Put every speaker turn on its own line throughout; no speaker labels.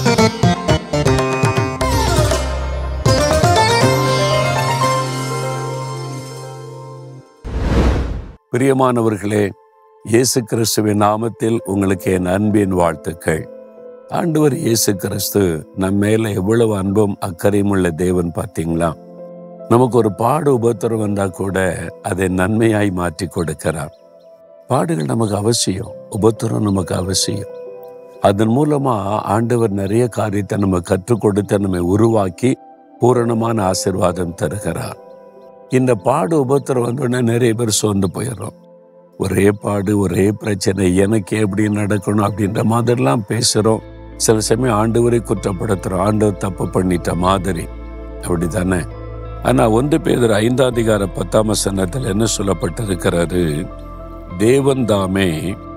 பிரியமானவர்களே இயேசு கிறிஸ்துவின் நாமத்தில் உங்களுக்கு என் அன்பின் வாழ்த்துக்கள் ஆண்டவர் இயேசு கிறிஸ்து நம்ம மேல எவ்வளவு அன்பும் அக்கறையும் உள்ள தேவன் பார்த்தீங்களா நமக்கு ஒரு பாடு உபத்திரம் வந்தா கூட அதை நன்மையாய் மாற்றி கொடுக்கிறார் பாடுகள் நமக்கு அவசியம் உபத்திரம் நமக்கு அவசியம் அதன் மூலமா ஆண்டவர் நிறைய காரியத்தை நம்ம கற்றுக் கொடுத்து நம்மை உருவாக்கி பூரணமான ஆசிர்வாதம் தருகிறார் இந்த பாடு உபத்திரம் வந்தோடனே நிறைய பேர் சோர்ந்து போயிடுறோம் ஒரே பாடு ஒரே பிரச்சனை எனக்கு எப்படி நடக்கணும் அப்படின்ற மாதிரிலாம் பேசுகிறோம் சில சமயம் ஆண்டவரை குற்றப்படுத்துகிறோம் ஆண்டவர் தப்பு பண்ணிட்ட மாதிரி அப்படி தானே ஆனால் ஒன்று பேதர் ஐந்தாம் அதிகார பத்தாம் வசனத்தில் என்ன சொல்லப்பட்டிருக்கிறாரு தேவன் தாமே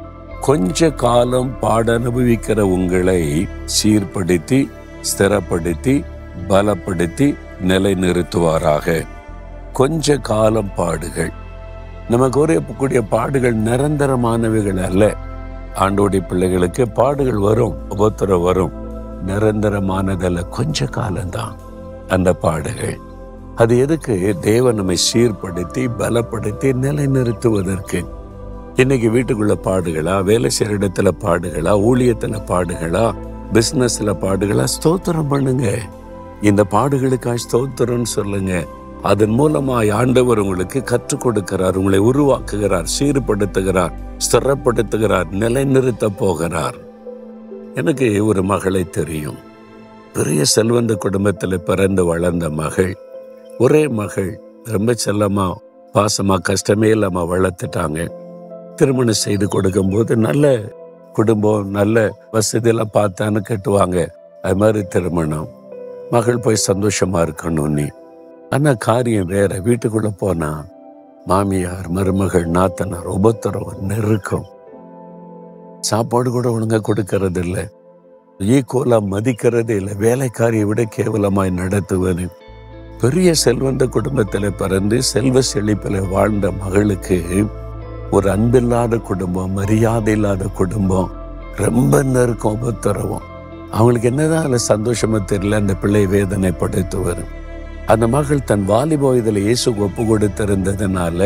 கொஞ்ச காலம் பாட அனுபவிக்கிற உங்களை சீர்படுத்தி ஸ்திரப்படுத்தி பலப்படுத்தி நிலைநிறுத்துவாராக கொஞ்ச காலம் பாடுகள் நமக்கு கூறிய பாடுகள் நிரந்தரமானவைகள் அல்ல ஆண்டோடைய பிள்ளைகளுக்கு பாடுகள் வரும் உபத்திரம் வரும் நிரந்தரமானதல்ல கொஞ்ச காலம்தான் அந்த பாடுகள் அது எதுக்கு தேவன் நம்மை சீர்படுத்தி பலப்படுத்தி நிலைநிறுத்துவதற்கு இன்னைக்கு வீட்டுக்குள்ள பாடுகளா வேலை செய்யற இடத்துல பாடுகளா ஊழியத்துல பாடுகளா பிசினஸ்ல பாடுகளா ஸ்தோத்திரம் பண்ணுங்க இந்த பாடுகளுக்காக ஸ்தோத்திரம்னு சொல்லுங்க அதன் மூலமாய் ஆண்டவர் உங்களுக்கு கற்றுக் கொடுக்கிறார் உங்களை உருவாக்குகிறார் சீர்படுத்துகிறார் ஸ்திரப்படுத்துகிறார் நிலைநிறுத்த போகிறார் எனக்கு ஒரு மகளை தெரியும் பெரிய செல்வந்த குடும்பத்தில் பிறந்து வளர்ந்த மகள் ஒரே மகள் ரொம்ப செல்லமா பாசமா கஷ்டமே இல்லாம வளர்த்துட்டாங்க திருமணம் செய்து கொடுக்கும்போது நல்ல குடும்பம் நல்ல வசதியெல்லாம் பார்த்தான்னு கட்டுவாங்க அது மாதிரி திருமணம் மகள் போய் சந்தோஷமா இருக்கணும் நீ ஆனா காரியம் வேற வீட்டுக்குள்ள போனா மாமியார் மருமகள் நாத்தனார் உபத்திரவு நெருக்கம் சாப்பாடு கூட ஒழுங்கா கொடுக்கறது இல்லை ஈக்குவலா மதிக்கிறதே இல்லை வேலைக்காரியை விட கேவலமாய் நடத்துவது பெரிய செல்வந்த குடும்பத்துல பிறந்து செல்வ செழிப்பில் வாழ்ந்த மகளுக்கு ஒரு அன்பில்லாத குடும்பம் மரியாதை இல்லாத குடும்பம் ரொம்ப நெருக்கம் உபத்திரவும் அவங்களுக்கு என்னதான் அதுல சந்தோஷமா தெரியல அந்த பிள்ளை வேதனைப்படுத்துவது அந்த மகள் தன் வாலிப வயதில் இயேசு ஒப்பு கொடுத்திருந்ததுனால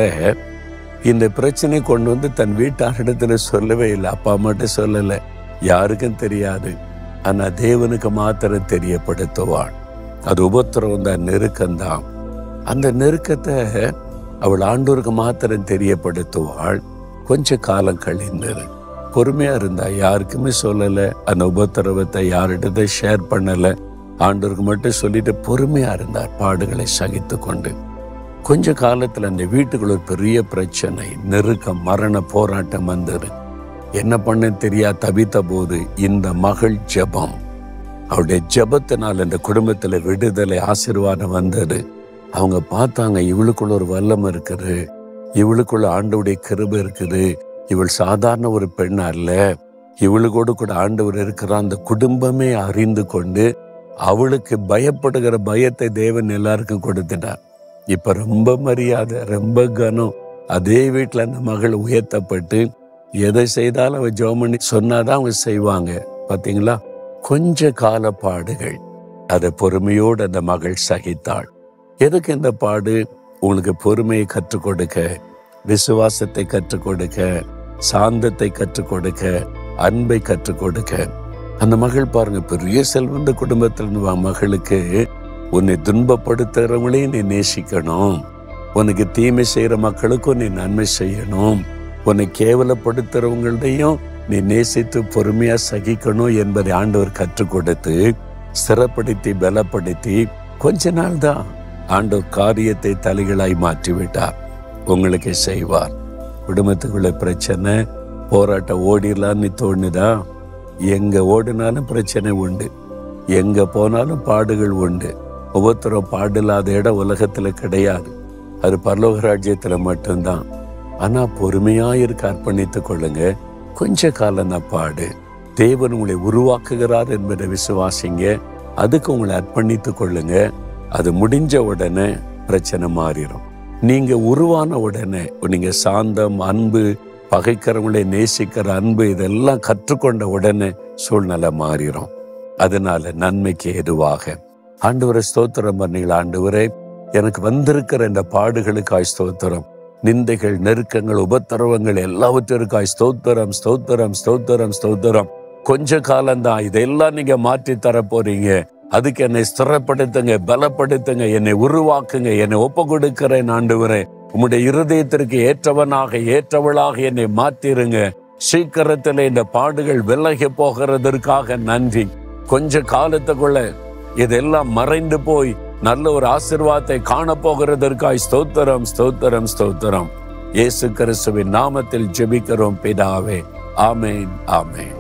இந்த பிரச்சனை கொண்டு வந்து தன் வீட்டாரிடத்துல சொல்லவே இல்லை அப்பா மட்டும் சொல்லலை யாருக்கும் தெரியாது ஆனா தேவனுக்கு மாத்திரம் தெரியப்படுத்துவாள் அது உபத்திரம் தான் நெருக்கம்தான் அந்த நெருக்கத்தை அவள் ஆண்டோருக்கு மாத்திரம் தெரியப்படுத்துவாள் கொஞ்ச காலம் கழிந்தது பொறுமையா இருந்தா யாருக்குமே சொல்லல அந்த உபத்திரவத்தை யார்கிட்ட ஷேர் பண்ணல ஆண்டவருக்கு மட்டும் சொல்லிட்டு பொறுமையா இருந்தார் பாடுகளை சகித்து கொண்டு கொஞ்ச காலத்துல அந்த வீட்டுக்குள்ள ஒரு பெரிய பிரச்சனை நெருக்கம் மரண போராட்டம் வந்தது என்ன பண்ண தெரியா தவித்த போது இந்த மகள் ஜெபம் அவருடைய ஜெபத்தினால் இந்த குடும்பத்துல விடுதலை ஆசீர்வாதம் வந்தது அவங்க பார்த்தாங்க இவளுக்குள்ள ஒரு வல்லம் இருக்குது இவளுக்குள்ள ஆண்டவுடைய கிருபை இருக்குது இவள் சாதாரண ஒரு பெண் அல்ல இவளுக்கோடு கூட ஆண்டவர் இருக்கிற அந்த குடும்பமே அறிந்து கொண்டு அவளுக்கு பயப்படுகிற பயத்தை தேவன் எல்லாருக்கும் கொடுத்துட்டார் இப்ப ரொம்ப மரியாதை ரொம்ப கனம் அதே வீட்டுல அந்த மகள் உயர்த்தப்பட்டு எதை செய்தாலும் அவ ஜோமணி சொன்னாதான் அவங்க செய்வாங்க பாத்தீங்களா கொஞ்ச கால பாடுகள் அதை பொறுமையோடு அந்த மகள் சகித்தாள் எதுக்கு இந்த பாடு உங்களுக்கு பொறுமையை கற்றுக் கொடுக்க விசுவாசத்தை கற்றுக் கொடுக்க சாந்தத்தை கற்றுக் கொடுக்க அன்பை கற்றுக் கொடுக்க அந்த மகள் பாருங்க பெரிய செல்வந்த குடும்பத்தில் மகளுக்கு உன்னை துன்பப்படுத்துறவங்களையும் நீ நேசிக்கணும் உனக்கு தீமை செய்யற மக்களுக்கும் நீ நன்மை செய்யணும் உன்னை கேவலப்படுத்துறவங்கள்டையும் நீ நேசித்து பொறுமையா சகிக்கணும் என்பதை ஆண்டவர் கற்றுக் கொடுத்து ஸ்திரப்படுத்தி பலப்படுத்தி கொஞ்ச நாள் தான் ஆண்டவர் காரியத்தை தலைகளாய் மாற்றி விட்டார் உங்களுக்கு செய்வார் குடும்பத்துக்குள்ள பிரச்சனை போராட்டம் ஓடிடலான்னு தோணுதா எங்க ஓடினாலும் பிரச்சனை உண்டு எங்க போனாலும் பாடுகள் உண்டு ஒவ்வொருத்தரும் பாடில்லாத இடம் உலகத்துல கிடையாது அது பரலோக ராஜ்யத்துல மட்டும்தான் ஆனா பொறுமையா இருக்க அர்ப்பணித்துக் கொள்ளுங்க கொஞ்ச காலம் தான் பாடு தேவன் உங்களை உருவாக்குகிறார் என்பதை விசுவாசிங்க அதுக்கு உங்களை அர்ப்பணித்துக் கொள்ளுங்க அது முடிஞ்ச உடனே பிரச்சனை மாறிடும் நீங்க உருவான உடனே நீங்க சாந்தம் அன்பு பகைக்கிறவங்களை நேசிக்கிற அன்பு இதெல்லாம் கற்றுக்கொண்ட உடனே சூழ்நிலை மாறிடும் அதனால நன்மைக்கு எதுவாக ஆண்டவரை ஸ்தோத்திரம் பண்ணீங்களா ஆண்டவரே எனக்கு வந்திருக்கிற இந்த பாடுகளுக்காய் ஸ்தோத்திரம் நிந்தைகள் நெருக்கங்கள் உபத்திரவங்கள் எல்லாவற்றிற்காய் ஸ்தோத்திரம் ஸ்தோத்திரம் ஸ்தோத்திரம் ஸ்தோத்திரம் கொஞ்ச காலம்தான் இதெல்லாம் நீங்க மாற்றி தர போறீங்க அதுக்கு என்னை ஸ்திரப்படுத்துங்க பலப்படுத்துங்க என்னை உருவாக்குங்க என்னை ஒப்பு கொடுக்கிறேன் ஆண்டவரே உம்முடைய இருதயத்திற்கு ஏற்றவனாக ஏற்றவளாக என்னை மாத்திருங்க சீக்கிரத்தில் இந்த பாடுகள் விலகி போகிறதற்காக நன்றி கொஞ்ச காலத்துக்குள்ள இதெல்லாம் மறைந்து போய் நல்ல ஒரு ஆசிர்வாதத்தை காண போகிறதற்காய் ஸ்தோத்திரம் ஸ்தோத்திரம் ஸ்தோத்திரம் இயேசு கிறிஸ்துவின் நாமத்தில் ஜெபிக்கிறோம் பிதாவே ஆமேன் ஆமேன்